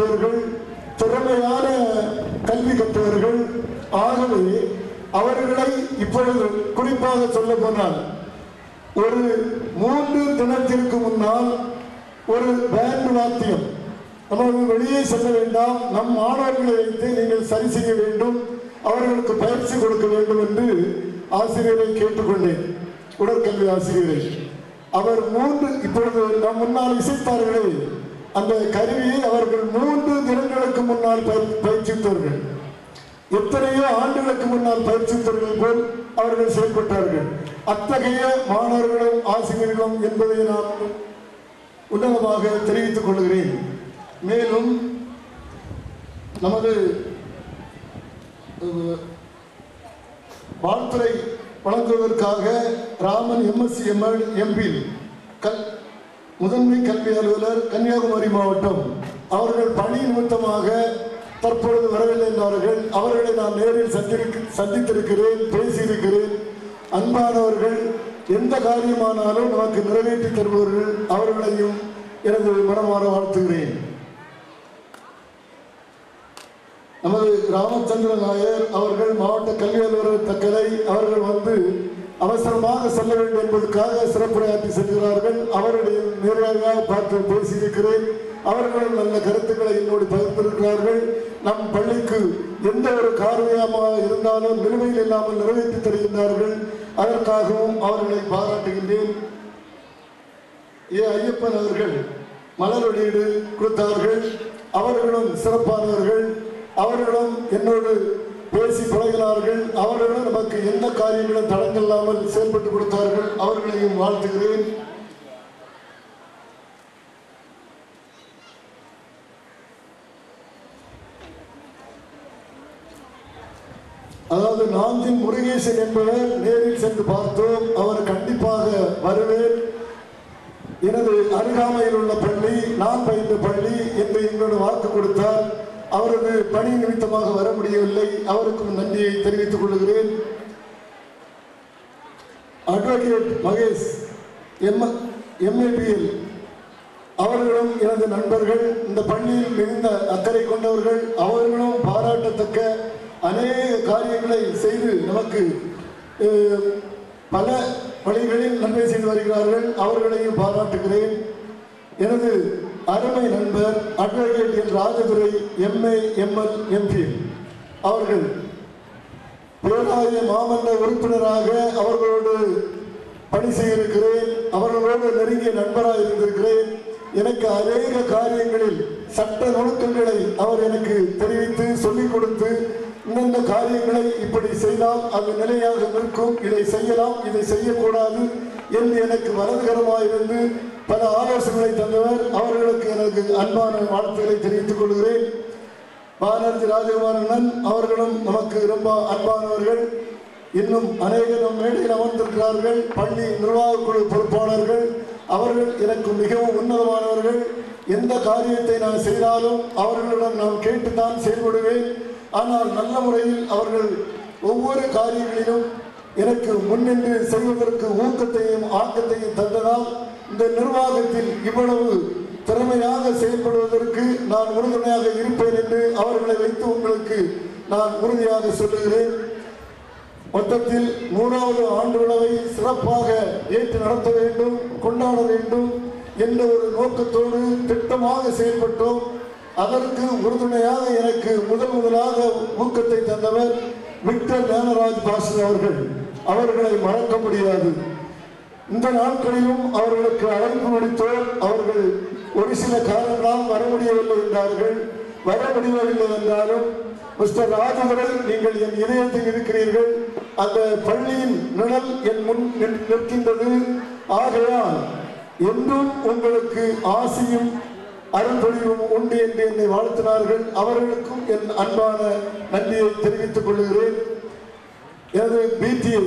படித்தவர்கள் திறமையான கல்வி கற்றவர்கள் ஆகவே அவர்களை இப்பொழுது குறிப்பாக சொல்ல போனால் ஒரு மூன்று தினத்திற்கு முன்னால் ஒரு பேண்ட் வாத்தியம் நம்ம வெளியே செல்ல வேண்டாம் நம் மாணவர்களை வைத்து நீங்கள் சரி செய்ய வேண்டும் அவர்களுக்கு பயிற்சி கொடுக்க வேண்டும் என்று ஆசிரியரை கேட்டுக்கொண்டேன் உடற்கல்வி ஆசிரியரை அவர் மூன்று இப்பொழுது நம் முன்னால் இசைத்தார்களே அந்த கருவியை அவர்கள் மூன்று தினங்களுக்கு முன்னால் பயிற்- பயிற்சித்தவர்கள் எத்தனையோ ஆண்டுகளுக்கு முன்னால் பயிற்சித்தவர்கள் போல் அவர்கள் செயல்பட்டார்கள் அத்தகைய மாணவர்களும் ஆசிரியர்களும் என்பதை நான் உன்னதமாக தெரிவித்துக் கொள்கிறேன் மேலும் நமது அஹ், வாழ்த்துறை வழங்குவதற்காக ராமன் எம்எஸ்சி எம்எல் எம்பி கல் முதன்மை கல்வி அலுவலர் கன்னியாகுமரி மாவட்டம் அவர்கள் பணி நிமித்தமாக தற்பொழுது வரவில்லை என்றார்கள் அவர்களை நான் நேரில் சந்திருக்க சந்தித்திருக்கிறேன் பேசியிருக்கிறேன் அன்பானவர்கள் எந்த காரியமானாலும் நமக்கு நிறைவேற்றி தருபவர்கள் அவர்களையும் எனது மனமாற வாழ்த்துகிறேன் நமது ராமச்சந்திர நாயர் அவர்கள் மாவட்ட கல்வி அலுவலர் தக்கலை அவர்கள் வந்து அவசரமாக செல்ல வேண்டும் என்பதற்காக சிறப்புரையாற்றி செல்கிறார்கள் அவர்களையும் நேரடியாக பார்த்து பேசியிருக்கிறேன் அவர்களும் நல்ல கருத்துக்களை என்னோடு பகிர்ந்திருக்கிறார்கள் நம் பள்ளிக்கு எந்த ஒரு காரியமாக இருந்தாலும் நிலுவையில் இல்லாமல் நிறைவேற்றி தருகின்றார்கள் அதற்காகவும் அவர்களை பாராட்டுகின்றேன் ஏ ஐயப்பன் அவர்கள் மலர் வெளியீடு கொடுத்தார்கள் அவர்களும் சிறப்பானவர்கள் அவர்களும் என்னோடு பேசி பழகினார்கள் அவர்களும் நமக்கு எந்த காரியங்களும் தடங்கல்லாமல் செயல்பட்டு கொடுத்தார்கள் அவர்களையும் வாழ்த்துகிறேன் அதாவது நாஞ்சின் முருகேசன் என்பவர் நேரில் சென்று பார்த்தோம் அவர் கண்டிப்பாக வருவேன் எனது அருகாமையில் உள்ள பள்ளி நான் பயின்ற பள்ளி என்று எங்களோட வாக்கு கொடுத்தார் அவரது பணி நிமித்தமாக வர முடியவில்லை அவருக்கும் நன்றியை தெரிவித்துக் கொள்கிறேன் அட்வொகேட் மகேஷ் எம் எம்ஏபிஎல் அவர்களும் எனது நண்பர்கள் இந்த பள்ளியில் மிகுந்த அக்கறை கொண்டவர்கள் அவர்களும் பாராட்டத்தக்க அநேக காரியங்களை செய்து நமக்கு அஹ், பல வழிகளில் நன்மை செய்து வருகிறார்கள் அவர்களையும் பாராட்டுகிறேன் எனது அருமை நண்பர் advocate N Rajadurai MA ML MP அவர்கள் பேராய மாமன்ற உறுப்பினராக அவர்களோடு பணி செய்திருக்கிறேன் அவர்களோடு நெருங்கிய நண்பராக இருந்திருக்கிறேன் எனக்கு அநேக காரியங்களில் சட்ட நுணுக்கங்களை அவர் எனக்கு தெரிவித்து சொல்லிக் கொடுத்து இந்தந்த காரியங்களை இப்படி செய்தால் அது நிலையாக நிற்கும் இதை செய்யலாம் இதை செய்யக்கூடாது என்று எனக்கு வலதுகரமாக இருந்து பல ஆலோசனைகளை தந்தவர் அவர்களுக்கு எனக்கு அன்பான வாழ்த்துக்களை தெரிவித்துக் கொள்கிறேன் பாரதி ராஜகுமாரன் அவர்களும் நமக்கு ரொம்ப அன்பானவர்கள் இன்னும் அநேக நம் மேடையில் அமர்ந்திருக்கிறார்கள் பள்ளி நிர்வாக குழு பொறுப்பாளர்கள் அவர்கள் எனக்கு மிகவும் உன்னதமானவர்கள் எந்த காரியத்தை நான் செய்தாலும் அவர்களிடம் நான் கேட்டுத்தான் செயல்படுவேன் ஆனால் நல்ல முறையில் அவர்கள் ஒவ்வொரு காரியங்களிலும் எனக்கு முன்னின்று செய்வதற்கு ஊக்கத்தையும் ஆக்கத்தையும் தந்ததால் இந்த நிர்வாகத்தில் இவ்வளவு திறமையாக செயல்படுவதற்கு நான் உறுதுணையாக இருப்பேன் என்று அவர்களை வைத்து உங்களுக்கு நான் உறுதியாக சொல்லுகிறேன் மொத்தத்தில் நூறாவது ஆண்டு விழாவை சிறப்பாக ஏற்று நடத்த வேண்டும் கொண்டாட வேண்டும் என்ற ஒரு நோக்கத்தோடு திட்டமாக செயல்பட்டோம் அதற்கு உறுதுணையாக எனக்கு முதல் முதலாக ஊக்கத்தை தந்தவர் விக்டர் ஞானராஜ் பாஸ்கர் அவர்கள் அவர்களை மறக்க முடியாது இந்த நாட்களிலும் அவர்களுக்கு அழைப்பு விடுத்தோர் அவர்கள் ஒரு சில காரணங்களால் வர முடியவில்லை என்றார்கள் வர முடியவில்லை என்றாலும் மிஸ்டர் ராஜதுரை நீங்கள் என் இதயத்தில் இருக்கிறீர்கள் அந்த பள்ளியின் நிழல் என் முன் நிற்- நிற்கின்றது ஆகையால் என்றும் உங்களுக்கு ஆசியும் அருள்பொழிவும் உண்டு என்று என்னை வாழ்த்தினார்கள் அவர்களுக்கும் என் அன்பான நன்றியை தெரிவித்துக் கொள்கிறேன் எனது பிடிஐ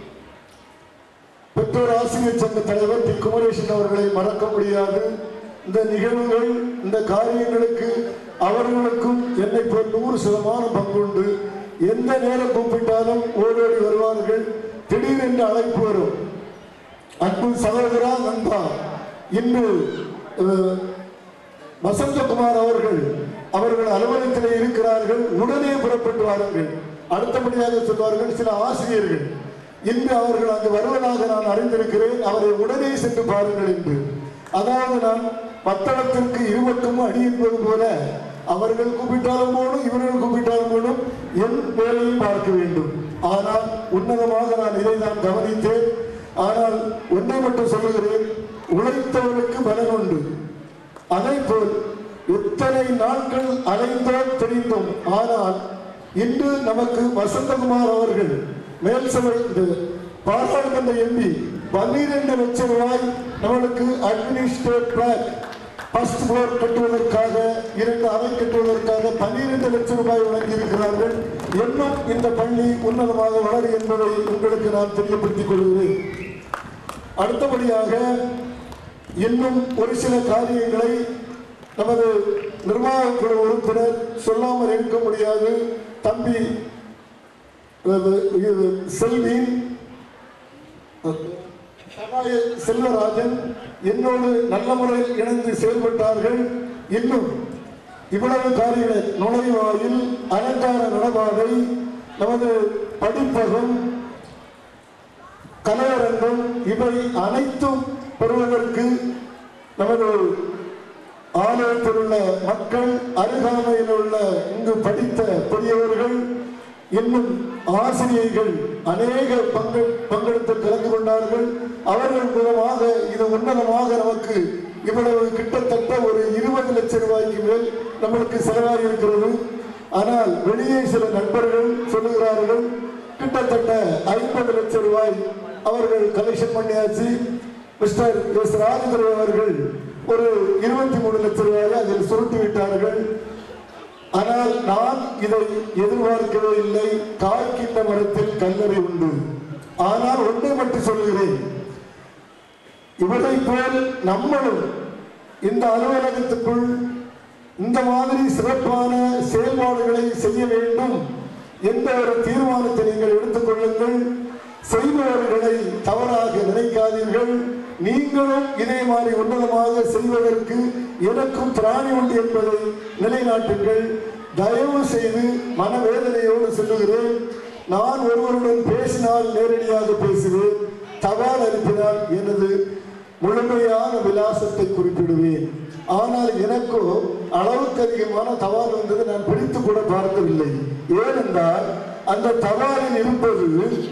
பெற்றோர் ஆசிரியர் சங்க தலைவர் டி குமரேசன் அவர்களை மறக்க முடியாது இந்த நிகழ்வுகள் இந்த காரியங்களுக்கு அவர்களுக்கும் என்னை போல் நூறு சதமானம் பங்குண்டு எந்த நேரம் கூப்பிட்டாலும் ஓடோடி வருவார்கள் திடீரென்று அழைப்பு வரும் அன்பு சகோதரா நண்பா இன்று அஹ், வசந்தகுமார் அவர்கள் அவர்கள் அலுவலகத்தில் இருக்கிறார்கள் உடனே புறப்பட்டு வாருங்கள் அடுத்தபடியாக சொல்வார்கள் சில ஆசிரியர்கள் இன்று அவர்கள் அங்கு வருவதாக நான் அறிந்திருக்கிறேன் அவரை உடனே சென்று பாருங்கள் என்று அதாவது நான் பத்தளத்திற்கு இருபக்கும் அடி என்பது போல அவர்கள் கூப்பிட்டாலும் போடும் இவர்கள் கூப்பிட்டாலும் போடும் என் வேலையும் பார்க்க வேண்டும் ஆனால் உன்னதமாக நான் இதை நான் கவனித்தேன் ஆனால் ஒன்றை மட்டும் சொல்லுகிறேன் உழைத்தவனுக்கு பலன் உண்டு அதை போல் எத்தனை நாட்கள் அலைந்தோம் தெரிந்தோம் ஆனால் இன்று நமக்கு வசந்தகுமார் அவர்கள் மேல் சபை இந்த பாராளுமன்ற எம்பி பன்னிரண்டு லட்சம் ரூபாய் நம்மளுக்கு அட்மினிஸ்ட்ரேட் பிளான் ஃபர்ஸ்ட் ஃப்ளோர் கட்டுவதற்காக இரண்டு அறை கட்டுவதற்காக பன்னிரண்டு லட்சம் ரூபாய் வழங்கி இருக்கிறார்கள் இன்னும் இந்த பள்ளி உன்னதமாக வளரும் என்பதை உங்களுக்கு நான் தெரியப்படுத்திக் கொள்கிறேன் அடுத்தபடியாக இன்னும் ஒரு சில காரியங்களை நமது நிர்வாக குழு உறுப்பினர் சொல்லாமல் இருக்க முடியாது தம்பி அஹ், இது செல்வின் சகாய செல்வராஜன் என்னோடு நல்ல முறையில் இணைந்து செயல்பட்டார்கள் இன்னும் இவ்வளவு காரியங்களை நுழைவாயில் அலங்கார நடபாதை நமது படிப்பகம் கலையரங்கம் இவை அனைத்தும் பெறுவதற்கு நமது ஆலயத்தில் உள்ள மக்கள் அருகாமையில் உள்ள இங்கு படித்த பெரியவர்கள் இன்னும் ஆசிரியர்கள் அநேக பங்கு பங்கெடுத்து கலந்து கொண்டார்கள் அவர்கள் மூலமாக இது உன்னதமாக நமக்கு இவ்வளவு கிட்டத்தட்ட ஒரு இருபது லட்சம் ரூபாய்க்கு மேல் நம்மளுக்கு செலவாகி இருக்கிறது ஆனால் வெளியே சில நண்பர்கள் சொல்லுகிறார்கள் கிட்டத்தட்ட ஐம்பது லட்சம் ரூபாய் அவர்கள் கலெக்ஷன் பண்ணியாச்சு மிஸ்டர் எஸ் ராஜதுரை அவர்கள் ஒரு இருபத்தி மூணு லட்சம் ரூபாயை அதில் சுருட்டி விட்டார்கள் ஆனால் நான் இதை எதிர்பார்க்கவே இல்லை காய்க்கின்ற மரத்தில் கல்லறை உண்டு ஆனால் ஒன்றை மட்டும் சொல்கிறேன் இவரை போல் நம்மளும் இந்த அலுவலகத்துக்குள் இந்த மாதிரி சிறப்பான செயல்பாடுகளை செய்ய வேண்டும் என்ற ஒரு தீர்மானத்தை நீங்கள் எடுத்துக்கொள்ளுங்கள் செய்பவர்களை தவறாக நினைக்காதீர்கள் நீங்களும் இதே மாதிரி உன்னதமாக செய்வதற்கு எனக்கும் திராணி உண்டு என்பதை நிலைநாட்டுங்கள் தயவு செய்து மனவேதனையோடு சொல்லுகிறேன் நான் ஒருவருடன் பேசினால் நேரடியாக பேசுவேன் தபால் அனுப்பினால் எனது முழுமையான விலாசத்தை குறிப்பிடுவேன் ஆனால் எனக்கோ அளவுக்கு அதிகமான தபால் வந்தது நான் பிடித்து கூட பார்க்கவில்லை ஏனென்றால் அந்த தபாலில் இருப்பது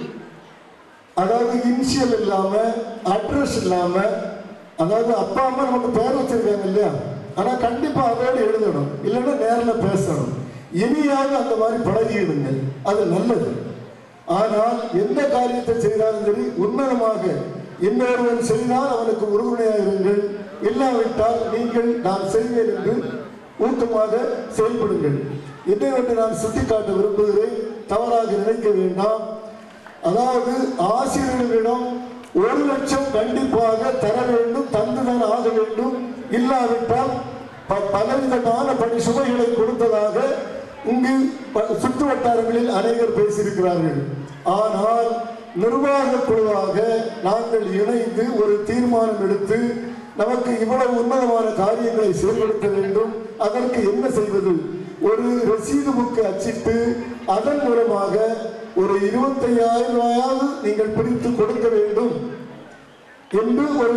அதாவது இனிஷியல் இல்லாம அட்ரஸ் இல்லாம அதாவது அப்பா அம்மா நமக்கு பேர் வச்சிருக்காங்க இல்லையா ஆனா கண்டிப்பா அதோடு எழுதணும் இல்லைன்னா நேர்ல பேசணும் இனியாவது அந்த மாதிரி பழகிடுங்க அது நல்லது ஆனால் எந்த காரியத்தை செய்தாலும் சரி உன்னதமாக இன்னொருவன் செய்தால் அவனுக்கு உறுதுணையாக இருங்கள் இல்லாவிட்டால் நீங்கள் நான் செய்வேன் என்று ஊக்கமாக செயல்படுங்கள் இதை ஒன்று நான் சுட்டிக்காட்ட விரும்புகிறேன் தவறாக நினைக்க வேண்டாம் அதாவது ஆசிரியர்களிடம் ஒரு லட்சம் கண்டிப்பாக தர வேண்டும் தந்துதான் ஆக வேண்டும் இல்லாவிட்டால் ப- பலவிதமான பணி சுமைகளை கொடுத்ததாக இங்கு ப- சுற்று வட்டாரங்களில் அநேகர் பேசியிருக்கிறார்கள் ஆனால் நிர்வாக குழுவாக நாங்கள் இணைந்து ஒரு தீர்மானம் எடுத்து நமக்கு இவ்வளவு உன்னதமான காரியங்களை செயல்படுத்த வேண்டும் அதற்கு என்ன செய்வது ஒரு ரசீது புக்கு அச்சிட்டு அதன் மூலமாக ஒரு இருபத்தையாயிரம் ரூபாயாவது நீங்கள் பிரித்து கொடுக்க வேண்டும் என்று ஒரு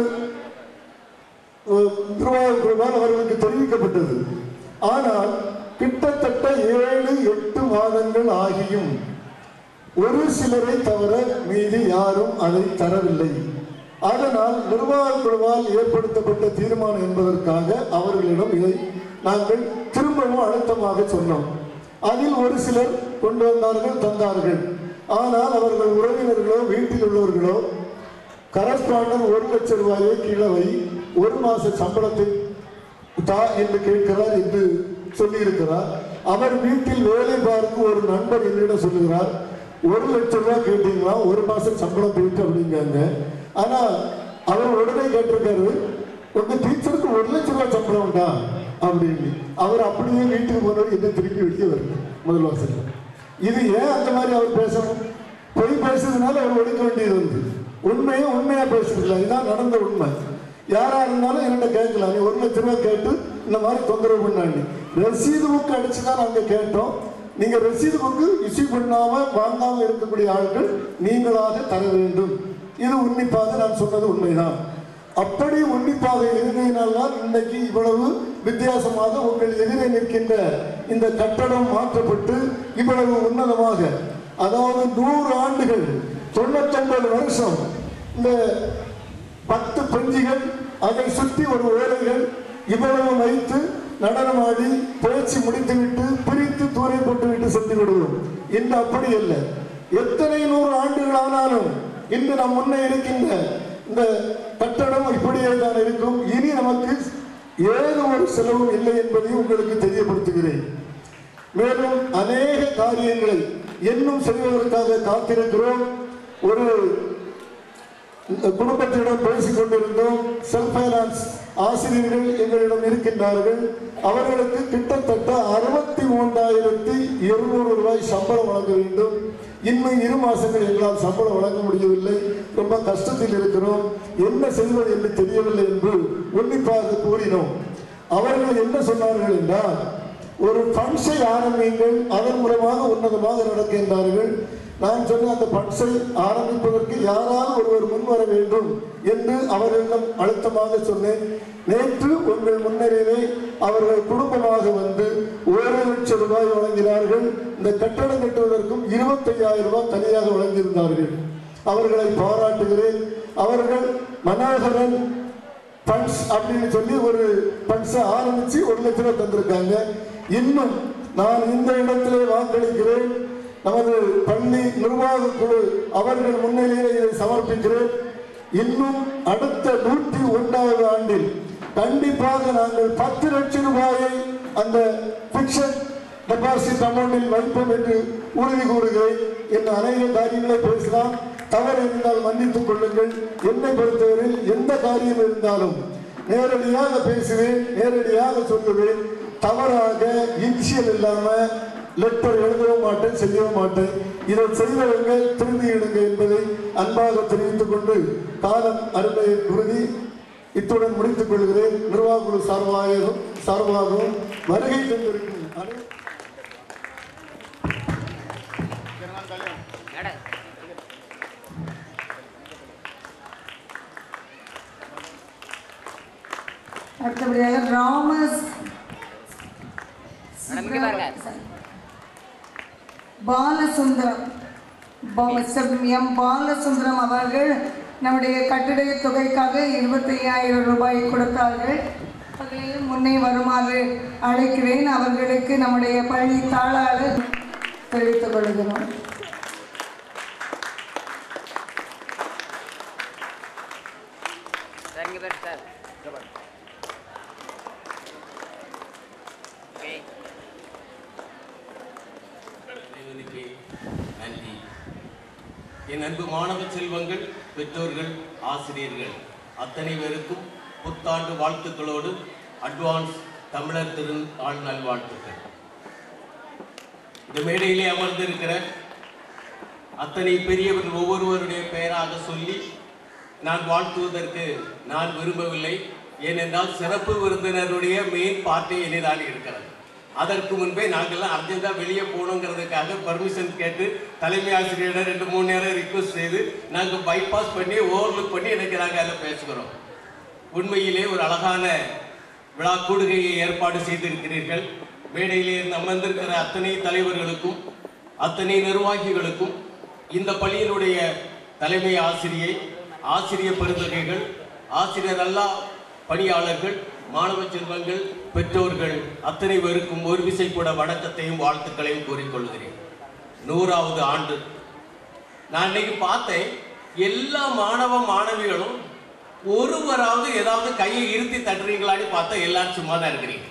நிர்வாக குழுவால் அவர்களுக்கு தெரிவிக்கப்பட்டது ஆனால் கிட்டத்தட்ட ஏழு எட்டு மாதங்கள் ஆகியும் ஒரு சிலரை தவிர மீதி யாரும் அதை தரவில்லை அதனால் நிர்வாக குழுவால் ஏற்படுத்தப்பட்ட தீர்மானம் என்பதற்காக அவர்களிடம் இதை நாங்கள் திரும்பவும் அழுத்தமாக சொன்னோம் அதில் ஒரு சிலர் கொண்டு வந்தார்கள் தந்தார்கள் ஆனால் அவர்கள் உறவினர்களோ வீட்டில் உள்ளவர்களோ கரஸ்பாண்டன்ட் ஒரு லட்சம் ரூபாயை கீழே வை ஒரு மாச சம்பளத்தை தா என்று கேட்கிறார் என்று சொல்லியிருக்கிறார் அவர் வீட்டில் வேலை பார்க்கும் ஒரு நண்பர் என்னிடம் சொல்லுகிறார் ஒரு லட்சம் ரூபாய் கேட்டீங்களா ஒரு மாசம் சம்பளம் போயிட்டு அப்படிங்காங்க ஆனா அவர் உடனே கேட்டிருக்காரு உங்க டீச்சருக்கு ஒரு லட்சம் ரூபாய் சம்பளம் உண்டா அப்படின்னு அவர் அப்படியே வீட்டுக்கு போனவர் என்ன திருப்பி வெளியே வருது முதல் வாசல்ல இது ஏன் அந்த மாதிரி அவர் பேசணும் பொய் பேசுறதுனால அவர் ஒடுக்க வேண்டியது வந்து உண்மையை உண்மையா பேசுறதில்ல இதுதான் நடந்த உண்மை யாரா இருந்தாலும் என்கிட்ட கேட்கலாம் நீ ஒரு லட்ச ரூபாய் கேட்டு இந்த மாதிரி தொந்தரவு பண்ணாங்க ரசீது புக் அடிச்சு தான் நாங்க கேட்டோம் நீங்க ரசீது புக்கு இஷ்யூ பண்ணாம வாங்காம இருக்கக்கூடிய ஆட்கள் நீங்களாக தர வேண்டும் இது உன்னிப்பாக நான் சொன்னது உண்மைதான் அப்படி உன்னிப்பாக இருந்ததினால்தான் இன்னைக்கு இவ்வளவு வித்தியாசமாக உங்கள் எதிரே நிற்கின்ற இந்த கட்டடம் மாற்றப்பட்டு இவ்வளவு உன்னதமாக அதாவது நூறு ஆண்டுகள் தொண்ணூத்தொன்பது வருஷம் இந்த பத்து பெஞ்சிகள் அதை சுற்றி ஒரு ஓலைகள் இவ்வளவு வைத்து நடனமாடி பேச்சு முடித்துவிட்டு பிரித்து தூரை போட்டுவிட்டு சென்று விடுவோம் இன்று அப்படி அல்ல எத்தனை நூறு ஆண்டுகள் ஆனாலும் இன்று நம் முன்னே இருக்கின்ற இந்த கட்டடம் இப்படியே தான் இருக்கும் இனி நமக்கு ஏதோ ஒரு செலவும் இல்லை என்பதை உங்களுக்கு தெரியப்படுத்துகிறேன் மேலும் அநேக காரியங்களை இன்னும் செய்வதற்காக காத்திருக்கிறோம் ஒரு குடும்பத்திடம் பேசிக் கொண்டிருந்தோம் செல்ஃப் ஃபைனான்ஸ் ஆசிரியர்கள் எங்களிடம் இருக்கின்றார்கள் அவர்களுக்கு கிட்டத்தட்ட அறுபத்தி மூன்றாயிரத்தி இருநூறு ரூபாய் சம்பளம் வழங்க வேண்டும் இன்னும் இரு மாசங்கள் எங்களால் சம்பளம் வழங்க முடியவில்லை ரொம்ப கஷ்டத்தில் இருக்கிறோம் என்ன செய்வது என்று தெரியவில்லை என்று உன்னிப்பாக கூறினோம் அவர்கள் என்ன சொன்னார்கள் என்றால் ஒரு ஃபண்ட்ஸை ஆரம்பியுங்கள் அதன் மூலமாக உன்னதமாக நடக்கின்றார்கள் நான் சொன்ன அந்த ஃபண்ட்ஸை ஆரம்பிப்பதற்கு யாரால் ஒருவர் முன் வர வேண்டும் என்று அவர்களிடம் அழுத்தமாக சொன்னேன் நேற்று உங்கள் முன்னரே அவர்கள் குடும்பமாக வந்து ஒரு லட்சம் ரூபாய் வழங்கினார்கள் இந்த கட்டடம் கட்டுவதற்கும் இருபத்தையாயிரம் ரூபாய் தனியாக வழங்கியிருந்தார்கள் அவர்களை பாராட்டுகிறேன் அவர்கள் மனோகரன் ஃபண்ட்ஸ் அப்படின்னு சொல்லி ஒரு ஃபண்ட்ஸை ஆரம்பிச்சு ஒரு லட்ச ரூபாய் தந்திருக்காங்க இன்னும் நான் இந்த இடத்திலே வாக்களிக்கிறேன் நமது பள்ளி நிர்வாக குழு அவர்கள் முன்னிலையில் இதை சமர்ப்பிக்கிறேன் இன்னும் அடுத்த நூற்றி ஒன்றாவது ஆண்டில் கண்டிப்பாக நாங்கள் பத்து லட்சம் ரூபாயை அந்த பிக்சர் டெபாசிட் அமௌண்டில் வைப்போம் என்று உறுதி கூறுகிறேன் என்று அநேக காரியங்களை பேசலாம் தவறு இருந்தால் மன்னித்துக் கொள்ளுங்கள் என்னை பொறுத்தவரையில் எந்த காரியம் இருந்தாலும் நேரடியாக பேசுவேன் நேரடியாக சொல்லுவேன் தவறாக இன்சியல் இல்லாம லெட்டர் எழுதவும் மாட்டேன் செய்யவும் மாட்டேன் இதை செய்தவங்க திருந்தியிடுங்க என்பதை அன்பாக தெரிவித்துக் கொண்டு காலம் அருமையை உறுதி இத்துடன் முடித்துக் கொள்கிறேன் நிர்வாக குழு சார்பாகவும் சார்பாகவும் வருகை தந்திருக்கும் அனை- அடுத்தபடியாக ராமஸ் மேடம், இங்க பாருங்க. பாலசுந்தரம் பா- மிஸ்டர் எம் பாலசுந்தரம் அவர்கள் நம்முடைய கட்டிட தொகைக்காக இருபத்தி ஐயாயிரம் ரூபாய் கொடுத்தார்கள் அவர்களில் முன்னே வருமாறு அழைக்கிறேன் அவர்களுக்கு நம்முடைய பள்ளி தாளாளர் தெரிவித்துக் கொள்கிறோம் சார் இங்கே பேர் சார் ஓகே இறைவனுக்கு நன்றி என் அன்பு மாணவ செல்வங்கள் பெற்றோர்கள் ஆசிரியர்கள் அத்தனை பேருக்கும் புத்தாண்டு வாழ்த்துக்களோடு அட்வான்ஸ் தமிழர் திருநாள் நல்வாழ்த்துக்கள் இந்த மேடையிலே அமர்ந்திருக்கிற அத்தனை பெரியவர்கள் ஒவ்வொருவருடைய பெயராக சொல்லி நான் வாழ்த்துவதற்கு நான் விரும்பவில்லை ஏனென்றால் சிறப்பு விருந்தினருடைய மெயின் பார்ட்டி இனிதான் இருக்கிறது அதற்கு முன்பே நாங்கள்லாம் அர்ஜென்ட்டாக வெளியே போகணுங்கிறதுக்காக பர்மிஷன் கேட்டு தலைமை ஆசிரியரிடம் ரெண்டு மூணு நேரம் ரிக்வஸ்ட் செய்து நாங்கள் பைபாஸ் பண்ணி ஓவர்லுக் பண்ணி எனக்கு நாங்கள் அதில் பேசுகிறோம் உண்மையிலே ஒரு அழகான விழா கூடுகையை ஏற்பாடு செய்திருக்கிறீர்கள் மேடையிலே இருந்து அமர்ந்திருக்கிற அத்தனை தலைவர்களுக்கும் அத்தனை நிர்வாகிகளுக்கும் இந்த பள்ளியினுடைய தலைமை ஆசிரியை ஆசிரிய பெருந்தகைகள் ஆசிரியர் அல்லா பணியாளர்கள் மாணவ செல்வங்கள் பெற்றோர்கள் அத்தனை பேருக்கும் ஒரு விசை கூட வணக்கத்தையும் வாழ்த்துக்களையும் கூறிக்கொள்கிறேன் நூறாவது ஆண்டு நான் இன்னைக்கு பார்த்தேன் எல்லா மாணவ மாணவிகளும் ஒருவராவது ஏதாவது கையை இருத்தி தட்டுறீங்களான்னு பார்த்தா எல்லாரும் சும்மா தான் இருக்கிறீங்க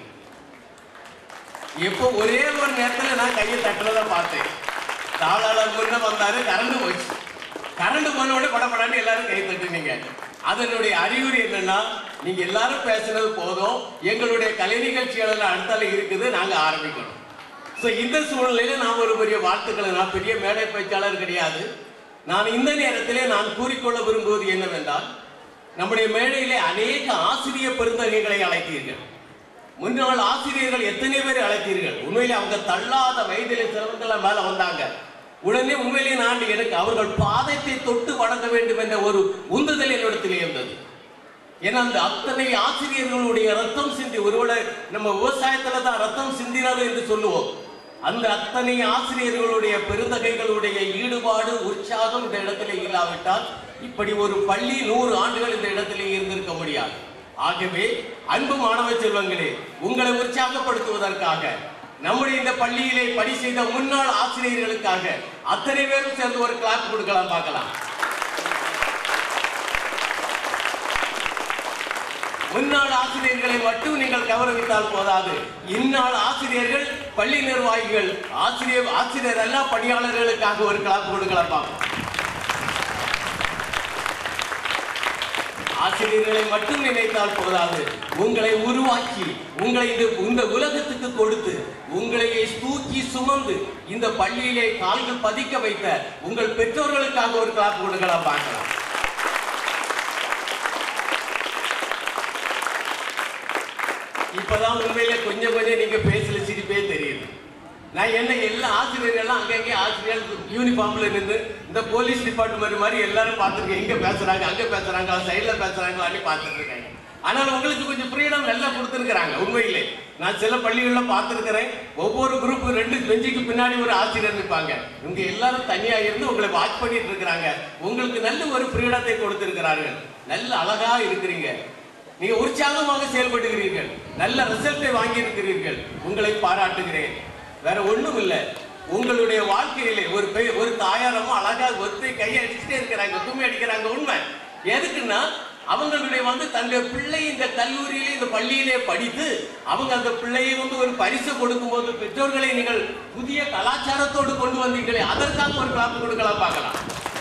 எப்போ ஒரே ஒரு நேரத்துல நான் கையை தட்டுறத பார்த்தேன் தாளாளர் முன்ன வந்தாரு கரண்ட் போச்சு கரண்ட் போன உடனே படப்படான்னு எல்லாரும் கை தட்டுனீங்க அதனுடைய அறிகுறி என்னன்னா நீங்க எல்லாரும் பேசுனது போதும் எங்களுடைய கலை நிகழ்ச்சிகள் எல்லாம் அடுத்தால இருக்குது நாங்க ஆரம்பிக்கணும் ஸோ இந்த சூழ்நிலையில நான் ஒரு பெரிய வாழ்த்துக்களை நான் பெரிய மேடை பேச்சாளர் கிடையாது நான் இந்த நேரத்திலே நான் கூறிக்கொள்ள விரும்புவது என்னவென்றால் நம்முடைய மேடையிலே அநேக ஆசிரிய பெருந்தகைகளை அழைத்தீர்கள் முன்னாள் ஆசிரியர்கள் எத்தனை பேர் அழைத்தீர்கள் உண்மையிலே அவங்க தள்ளாத வயதிலே சிலவங்களாம் மேல வந்தாங்க உடனே உண்மையிலே நான் எனக்கு அவர்கள் பாதத்தை தொட்டு வணங்க வேண்டும் என்ற ஒரு உந்துதல் என்னிடத்தில் இருந்தது ஏன்னா அந்த அத்தனை ஆசிரியர்களுடைய ரத்தம் சிந்தி ஒருவேளை நம்ம விவசாயத்துல தான் ரத்தம் சிந்தினார் என்று சொல்லுவோம் அந்த அத்தனை ஆசிரியர்களுடைய பெருந்தகைகளுடைய ஈடுபாடு உற்சாகம் இந்த இடத்துல இல்லாவிட்டால் இப்படி ஒரு பள்ளி நூறு ஆண்டுகள் இந்த இடத்திலே இருந்திருக்க முடியாது ஆகவே அன்பு மாணவ செல்வங்களே உங்களை உற்சாகப்படுத்துவதற்காக நம்முடைய இந்த பள்ளியிலே பணி செய்த முன்னாள் ஆசிரியர்களுக்காக அத்தனை பேரும் சேர்ந்து ஒரு கிளாப் கொடுக்கலாம் பார்க்கலாம் முன்னாள் ஆசிரியர்களை மட்டும் நீங்கள் கௌரவித்தால் போதாது இந்நாள் ஆசிரியர்கள் பள்ளி நிர்வாகிகள் ஆசிரியர் ஆசிரியர் அல்ல பணியாளர்களுக்காக ஒரு கிளாப் கொடுக்கலாம் பார்ப்போம். ஆசிரியர்களை மட்டும் நினைத்தால் போதாது உங்களை உருவாக்கி உங்களை இந்த இந்த உலகத்துக்கு கொடுத்து உங்களை தூக்கி சுமந்து இந்த பள்ளியிலே கால்கள் பதிக்க வைத்த உங்கள் பெற்றோர்களுக்காக ஒரு கிளாப் கொடுக்கலாம் பார்க்கலாம் இப்பதான் உண்மையில கொஞ்சம் கொஞ்சம் நீங்க பேசல சிரிப்பே தெரியுது நான் என்ன எல்லா ஆசிரியர்கள்லாம் அங்கங்கே ஆசிரியர் யூனிஃபார்ம்ல நின்று இந்த போலீஸ் டிபார்ட்மெண்ட் மாதிரி எல்லாரும் பார்த்துருக்கேன் எங்க பேசுறாங்க அங்க பேசுறாங்க சைட்ல பேசுறாங்க அப்படி பார்த்துட்டு இருக்காங்க ஆனால் உங்களுக்கு கொஞ்சம் ஃப்ரீடம் நல்லா கொடுத்துருக்காங்க உண்மையிலே நான் சில பள்ளிகள்ல பார்த்துருக்கிறேன் ஒவ்வொரு குரூப் ரெண்டு பெஞ்சுக்கு பின்னாடி ஒரு ஆசிரியர் நிற்பாங்க இவங்க எல்லாரும் தனியா இருந்து உங்களை வாட்ச் பண்ணிட்டு இருக்கிறாங்க உங்களுக்கு நல்ல ஒரு ஃப்ரீடத்தை கொடுத்திருக்கிறார்கள் நல்ல அழகா இருக்கிறீங்க நீங்க உற்சாகமாக செயல்படுகிறீர்கள் நல்ல ரிசல்ட்டை வாங்கி இருக்கிறீர்கள் உங்களை பாராட்டுகிறேன் வேற ஒண்ணும் இல்ல உங்களுடைய வாழ்க்கையிலே ஒரு பெய் ஒரு தாயாரமும் அழகா ஒத்தை கையை அடிச்சுட்டே இருக்கிறாங்க கும்மி அடிக்கிறாங்க உண்மை எதுக்குன்னா அவங்களுடைய வந்து தன்னுடைய பிள்ளை இந்த கல்லூரியிலே இந்த பள்ளியிலே படித்து அவங்க அந்த பிள்ளையை வந்து ஒரு பரிசு கொடுக்கும்போது பெற்றோர்களை நீங்கள் புதிய கலாச்சாரத்தோடு கொண்டு வந்தீங்களே அதற்காக ஒரு கிளாப் கொடுக்கலாம் பார்க்கலாம்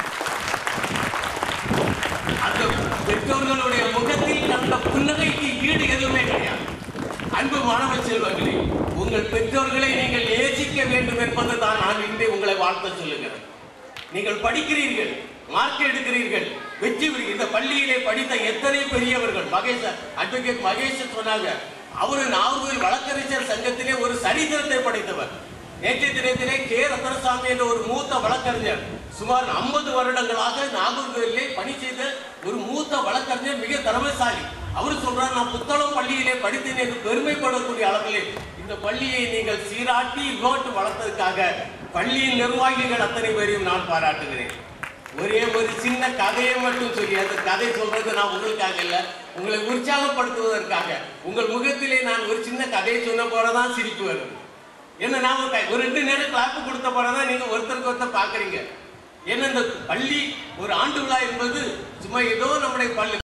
அந்த பெற்றோர்களுடைய முகத்தில் கண்ட புன்னகைக்கு ஈடு எதுவுமே கிடையாது அன்பு மாணவ செல்வங்களே உங்கள் பெற்றோர்களை நீங்கள் நேசிக்க வேண்டும் என்பது தான் நான் இன்றே உங்களை வாழ்த்த சொல்லுகிறேன் நீங்கள் படிக்கிறீர்கள் மார்க் எடுக்கிறீர்கள் வெற்றி பெறு- இந்த பள்ளியிலே படித்த எத்தனை பெரியவர்கள் மகேஷ் அட்வொகேட் மகேஷ் சொன்னாங்க அவரு நாகர்கோவில் வழக்கறிஞர் சங்கத்திலே ஒரு சரித்திரத்தை படைத்தவர் நேற்றைய தினத்திலே கே ரத்னசாமி என்ற ஒரு மூத்த வழக்கறிஞர் சுமார் 50 வருடங்களாக நாகர்கோவிலே பணி செய்த ஒரு மூத்த வழக்கறிஞர் மிக திறமைசாலி அவர் சொல்றார் நான் புத்தளம் பள்ளியிலே படித்தேன் என்று பெருமைப்படக்கூடிய அளவிலே இந்த பள்ளியை நீங்கள் சீராட்டி நோட்டு வளர்த்ததுக்காக பள்ளியின் நிர்வாகிகள் அத்தனை பேரையும் நான் பாராட்டுகிறேன் ஒரே ஒரு சின்ன கதையை மட்டும் சொல்லி அந்த கதை சொல்றது நான் உங்களுக்காக இல்ல உங்களை உற்சாகப்படுத்துவதற்காக உங்கள் முகத்திலே நான் ஒரு சின்ன கதையை சொன்ன போறதான் சிரிப்பு வருது என்ன நான் ஒரு க- ஒரு ரெண்டு நேரம் கிளாப்பு கொடுத்த போறதான் நீங்க ஒருத்தருக்கு ஒருத்தர் பாக்குறீங்க ஏன்னா இந்த பள்ளி ஒரு ஆண்டு விழா என்பது சும்மா ஏதோ நம்முடைய பள்ளி